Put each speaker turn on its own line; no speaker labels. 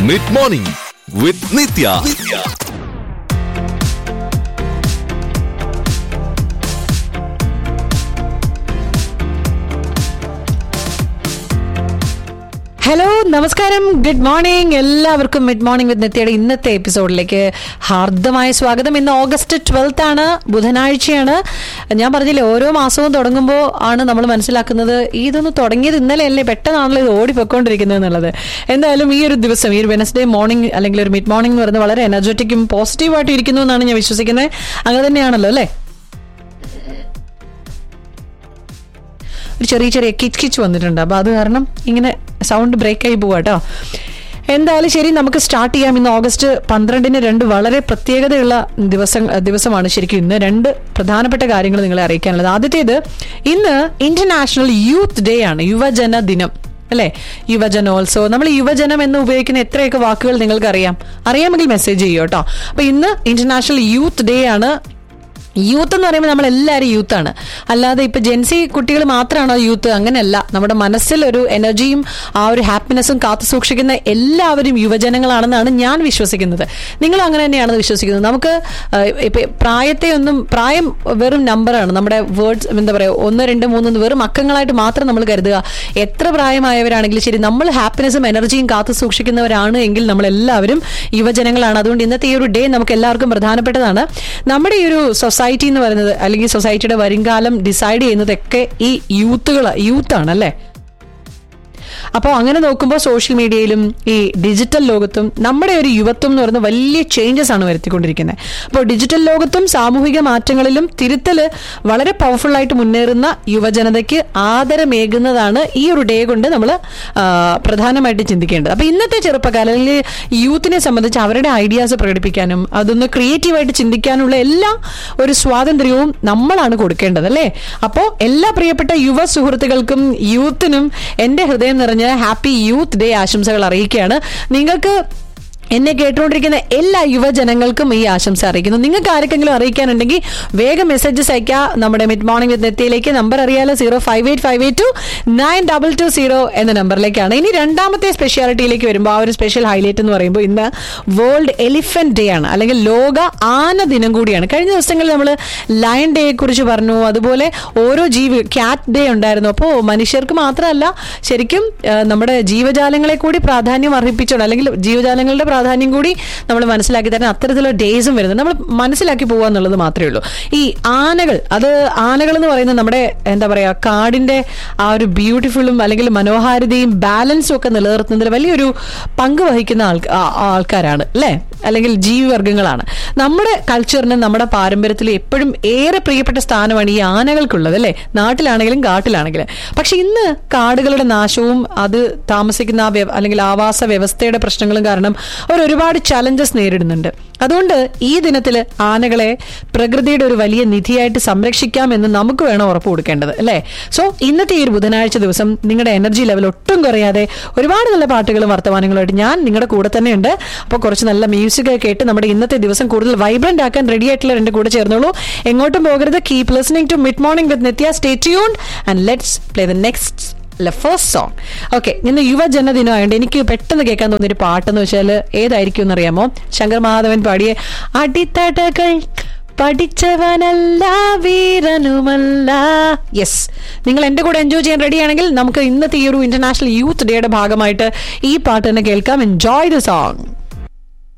mid morning with Nithya
hello നമസ്കാരം good morning എല്ലാവർക്കും mid morning with നിത്യയുടെ ഇന്നത്തെ എപ്പിസോഡിലേക്ക് ഹാർദമായ സ്വാഗതം ഇന്ന് ഓഗസ്റ്റ് ട്വൽത്ത് ആണ് ബുധനാഴ്ചയാണ് ഞാൻ പറഞ്ഞില്ലേ ഓരോ മാസവും തുടങ്ങുമ്പോൾ ആണ് നമ്മൾ മനസ്സിലാക്കുന്നത് ഇതൊന്ന് തുടങ്ങിയത് ഇന്നലെ അല്ലേ പെട്ടെന്നാണല്ലോ ഇത് ഓടിപ്പോയിക്കൊണ്ടിരിക്കുന്നത് എന്നുള്ളത് എന്തായാലും ഈ ഒരു ദിവസം ഈ ഒരു വെനസ്ഡേ മോർണിംഗ് അല്ലെങ്കിൽ ഒരു മിഡ് മോർണിംഗ് എന്ന് പറയുന്നത് വളരെ എനർജറ്റിക്കും പോസിറ്റീവായിട്ടും ഇരിക്കുന്നു എന്നാണ് ഞാൻ വിശ്വസിക്കുന്നത് അങ്ങനെ തന്നെയാണല്ലോ അല്ലേ ഒരു ചെറിയ ചെറിയ കിച്ച് കിച്ച് വന്നിട്ടുണ്ട് അപ്പോൾ അത് കാരണം ഇങ്ങനെ സൗണ്ട് ബ്രേക്ക് ആയി പോവാ കേട്ടോ എന്തായാലും ശരി നമുക്ക് സ്റ്റാർട്ട് ചെയ്യാം ഇന്ന് ഓഗസ്റ്റ് പന്ത്രണ്ടിന് രണ്ട് വളരെ പ്രത്യേകതയുള്ള ദിവസം ദിവസമാണ് ശരിക്കും ഇന്ന് രണ്ട് പ്രധാനപ്പെട്ട കാര്യങ്ങൾ നിങ്ങളെ അറിയിക്കാനുള്ളത് ആദ്യത്തേത് ഇന്ന് ഇന്റർനാഷണൽ യൂത്ത് ഡേ ആണ് യുവജന ദിനം അല്ലെ യുവജനോത്സവം നമ്മൾ യുവജനം എന്ന് ഉപയോഗിക്കുന്ന എത്രയൊക്കെ വാക്കുകൾ നിങ്ങൾക്ക് അറിയാം അറിയാമെങ്കിൽ മെസ്സേജ് ചെയ്യൂ കേട്ടോ അപ്പൊ ഇന്ന് ഇന്റർനാഷണൽ യൂത്ത് ഡേ ആണ് യൂത്ത് എന്ന് പറയുമ്പോൾ നമ്മൾ എല്ലാവരും യൂത്താണ് അല്ലാതെ ഇപ്പൊ ജെൻസി കുട്ടികൾ മാത്രമാണോ യൂത്ത് അങ്ങനെയല്ല നമ്മുടെ മനസ്സിൽ ഒരു എനർജിയും ആ ഒരു ഹാപ്പിനെസ്സും കാത്തു സൂക്ഷിക്കുന്ന എല്ലാവരും യുവജനങ്ങളാണെന്നാണ് ഞാൻ വിശ്വസിക്കുന്നത് നിങ്ങൾ അങ്ങനെ തന്നെയാണ് വിശ്വസിക്കുന്നത് നമുക്ക് ആഹ്, ഇപ്പൊ പ്രായത്തെ ഒന്നും പ്രായം വെറും നമ്പറാണ് നമ്മുടെ വേർഡ്സ് എന്താ പറയുക ഒന്ന് രണ്ട് മൂന്ന് എന്ന് വെറും അക്കങ്ങളായിട്ട് മാത്രം നമ്മൾ കരുതുക എത്ര പ്രായമായവരാണെങ്കിലും ശരി നമ്മൾ ഹാപ്പിനെസ്സും എനർജിയും കാത്തു സൂക്ഷിക്കുന്നവരാണ് എങ്കിൽ നമ്മൾ എല്ലാവരും യുവജനങ്ങളാണ് അതുകൊണ്ട് ഇന്നത്തെ ഈ ഒരു ഡേ നമുക്ക് എല്ലാവർക്കും പ്രധാനപ്പെട്ടതാണ് നമ്മുടെ ഈ ഒരു സൊസൈറ്റി എന്ന് പറയുന്നത് അല്ലെങ്കിൽ സൊസൈറ്റിയുടെ വരുംകാലം ഡിസൈഡ് ചെയ്യുന്നതൊക്കെ ഈ യൂത്തുകൾ യൂത്താണ് അല്ലേ അപ്പോൾ അങ്ങനെ നോക്കുമ്പോൾ സോഷ്യൽ മീഡിയയിലും ഈ ഡിജിറ്റൽ ലോകത്തും നമ്മുടെ ഒരു യുവത്വം എന്ന് പറയുന്ന വലിയ ചേഞ്ചസ് ആണ് വരുത്തിക്കൊണ്ടിരിക്കുന്നത് അപ്പോൾ ഡിജിറ്റൽ ലോകത്തും സാമൂഹിക മാറ്റങ്ങളിലും തിരുത്തല് വളരെ പവർഫുൾ ആയിട്ട് മുന്നേറുന്ന യുവജനതയ്ക്ക് ആദരമേകുന്നതാണ് ഈ ഒരു ഡേ കൊണ്ട് നമ്മൾ പ്രധാനമായിട്ട് ചിന്തിക്കേണ്ടത് അപ്പോൾ ഇന്നത്തെ ചെറുപ്പക്കാർ അല്ലെങ്കിൽ യൂത്തിനെ സംബന്ധിച്ച് അവരുടെ ഐഡിയാസ് പ്രകടിപ്പിക്കാനും അതൊന്ന് ക്രിയേറ്റീവായിട്ട് ചിന്തിക്കാനുള്ള എല്ലാ ഒരു സ്വാതന്ത്ര്യവും നമ്മളാണ് കൊടുക്കേണ്ടത് അല്ലേ അപ്പോൾ എല്ലാ പ്രിയപ്പെട്ട യുവ സുഹൃത്തുക്കൾക്കും യൂത്തിനും എൻ്റെ ഹൃദയം നിറഞ്ഞ ഹാപ്പി യൂത്ത് ഡേ ആശംസകൾ അറിയിക്കുകയാണ് നിങ്ങൾക്ക് എന്നെ കേട്ടുകൊണ്ടിരിക്കുന്ന എല്ലാ യുവജനങ്ങൾക്കും ഈ ആശംസ അറിയിക്കുന്നു നിങ്ങൾക്ക് ആർക്കെങ്കിലും അറിയിക്കാനുണ്ടെങ്കിൽ വേഗം മെസ്സേജസ് അയക്കുക നമ്മുടെ മിഡ് മോർണിംഗ് വിത്ത് നെത്തിയിലേക്ക് നമ്പർ അറിയാലോ zero five eight five eight two nine double two zero എന്ന നമ്പറിലേക്കാണ് ഇനി രണ്ടാമത്തെ സ്പെഷ്യാലിറ്റിയിലേക്ക് വരുമ്പോൾ ആ ഒരു സ്പെഷ്യൽ ഹൈലൈറ്റ് എന്ന് പറയുമ്പോൾ ഇന്ന് വേൾഡ് എലിഫന്റ് ഡേ ആണ് അല്ലെങ്കിൽ ലോക ആന ദിനം കൂടിയാണ് കഴിഞ്ഞ ദിവസങ്ങളിൽ നമ്മൾ ലയൺ ഡേയെ കുറിച്ച് പറഞ്ഞു അതുപോലെ ഓരോ ജീവി ക്യാറ്റ് ഡേ ഉണ്ടായിരുന്നു അപ്പോൾ മനുഷ്യർക്ക് മാത്രമല്ല ശരിക്കും ആ, നമ്മുടെ ജീവജാലങ്ങളെ കൂടി പ്രാധാന്യം അർഹിപ്പിച്ചോണ്ട് അല്ലെങ്കിൽ ജീവജാലങ്ങളുടെ പ്രാധാന്യം കൂടി നമ്മൾ മനസ്സിലാക്കി തരാൻ അത്തരത്തിലുള്ള ഡേയ്സും വരുന്നത് നമ്മൾ മനസ്സിലാക്കി പോകുക എന്നുള്ളത് മാത്രമേ ഉള്ളൂ ഈ ആനകൾ അത് ആനകൾ എന്ന് പറയുന്നത് നമ്മുടെ എന്താ പറയാ കാടിന്റെ ആ ഒരു ബ്യൂട്ടിഫുള്ളും അല്ലെങ്കിൽ മനോഹാരിതയും ബാലൻസും ഒക്കെ നിലനിർത്തുന്നതിൽ വലിയൊരു പങ്ക് വഹിക്കുന്ന ആൾ ആ- ആൾക്കാരാണ് അല്ലേ അല്ലെങ്കിൽ ജീവിവർഗങ്ങളാണ് നമ്മുടെ കൾച്ചറിനും നമ്മുടെ പാരമ്പര്യത്തിലും എപ്പോഴും ഏറെ പ്രിയപ്പെട്ട സ്ഥാനമാണ് ഈ ആനകൾക്കുള്ളത് അല്ലേ നാട്ടിലാണെങ്കിലും കാട്ടിലാണെങ്കിലും പക്ഷെ ഇന്ന് കാടുകളുടെ നാശവും അത് താമസിക്കുന്ന ആ വ്യവ- അല്ലെങ്കിൽ ആവാസ വ്യവസ്ഥയുടെ പ്രശ്നങ്ങളും കാരണം അവർ ഒരുപാട് ചലഞ്ചസ് നേരിടുന്നുണ്ട് അതുകൊണ്ട് ഈ ദിനത്തിൽ ആനകളെ പ്രകൃതിയുടെ ഒരു വലിയ നിധിയായിട്ട് സംരക്ഷിക്കാം എന്ന് നമുക്ക് വേണം ഉറപ്പ് കൊടുക്കേണ്ടത് അല്ലേ സോ ഇന്നത്തെ ഈ ഒരു ബുധനാഴ്ച ദിവസം നിങ്ങളുടെ എനർജി ലെവൽ ഒട്ടും കുറയാതെ ഒരുപാട് നല്ല പാട്ടുകളും വർത്തമാനങ്ങളുമായിട്ട് ഞാൻ നിങ്ങളുടെ കൂടെ തന്നെയുണ്ട് അപ്പോൾ കുറച്ച് നല്ല മ്യൂസിക് ഒക്കെ കേട്ട് നമ്മുടെ ഇന്നത്തെ ദിവസം കൂടുതൽ വൈബ്രന്റ് ആക്കാൻ റെഡി ആയിട്ടുള്ള എൻ്റെ കൂടെ ചേർന്നോളൂ എങ്ങോട്ടും പോകരുത് keep listening to mid morning with Nithya stay tune and let's play the next first song okay ഇന്ന് യുവജനദിനമായതുകൊണ്ട് എനിക്ക് പെട്ടെന്ന് കേൾക്കാൻ തോന്നിയൊരു പാട്ടെന്ന് വെച്ചാൽ ഏതായിരിക്കും എന്നറിയാമോ ശങ്കർ മഹാദേവൻ പാടിയ അടിത്തടകൾ പഠിച്ചവനല്ല വീരനുമല്ല യെസ് നിങ്ങൾ എൻ്റെ കൂടെ എൻജോയ് ചെയ്യാൻ റെഡി ആണെങ്കിൽ നമുക്ക് ഇന്നത്തെ ഈ ഒരു ഇന്റർനാഷണൽ യൂത്ത് ഡേയുടെ ഭാഗമായിട്ട് ഈ പാട്ട് തന്നെ കേൾക്കാം എൻജോയ് ദ സോങ്